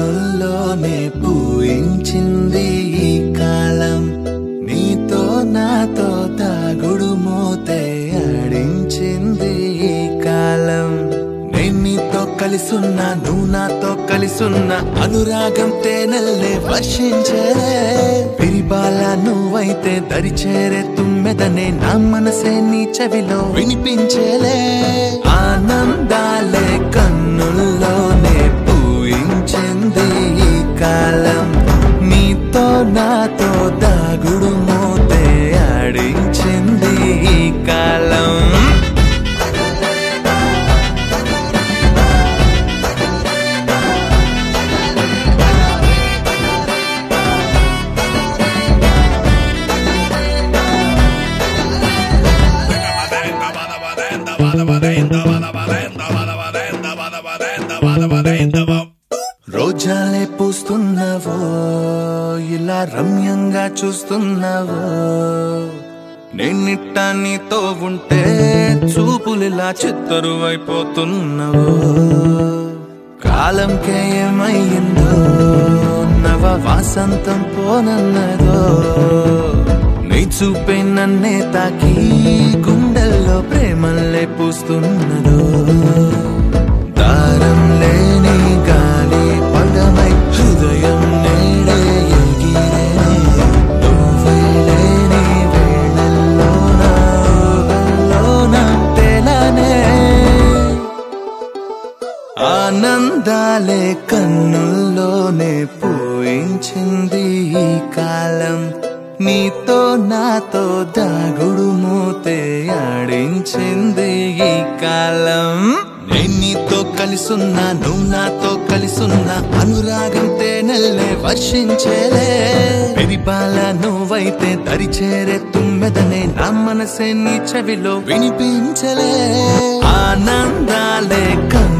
కన్నుల్లోనే పూయించింది ఈ కాలం నీతో నాతో తాగుడు మూతే ఆడించింది ఈ కాలం నేను నీతో కలిసున్నా నువ్వు నాతో కలిసున్నా అనురాగం తేనెల్లే వర్షించలే పిరిబాల నువ్వైతే దరిచేరే తుమ్మెదనే నా మనసే నీ చెవిలో వినిపించలే ఆనందాలే కన్నుల్లోనే పూయించింది ఈ కాలం నీతో నాతో దాగుడు మోతే ఆడించింది ఈ కాలం రోజాలే పూస్తున్నావో ఇలా రమ్యంగా చూస్తున్నావో నేనిట్ట నీతో ఉంటే చూపులిలా చిత్తరువైపోతున్నావో కాలంకే ఏమయ్యిందో నవ వాసంతం పోనన్నదో నీ చూపే నన్నే తాకి గుండెల్లో ప్రేమల్లే పూస్తున్నదో దారం లేని గాలి పదమై హృదయం నేడే ఎగిరే నువ్వే లేని వేళల్లోన ఊహల్లోన తెలనే ఆనందాలే కన్నుల్లోనే పూయించింది ఈ కాలం నీతో నాతో దాగుడు మూతే ఆడించింది ఈ కాలం నేను నీతో కలిసున్నా నువ్వు నాతో కలిసున్నా అనురాగం తేనెల్లే వర్షించేలే పెరిపాల నువ్వైతే దరిచేరే తుమ్మెదనే నా మనసే నీ చెవిలో వినిపించలే ఆనందాలే కన్ను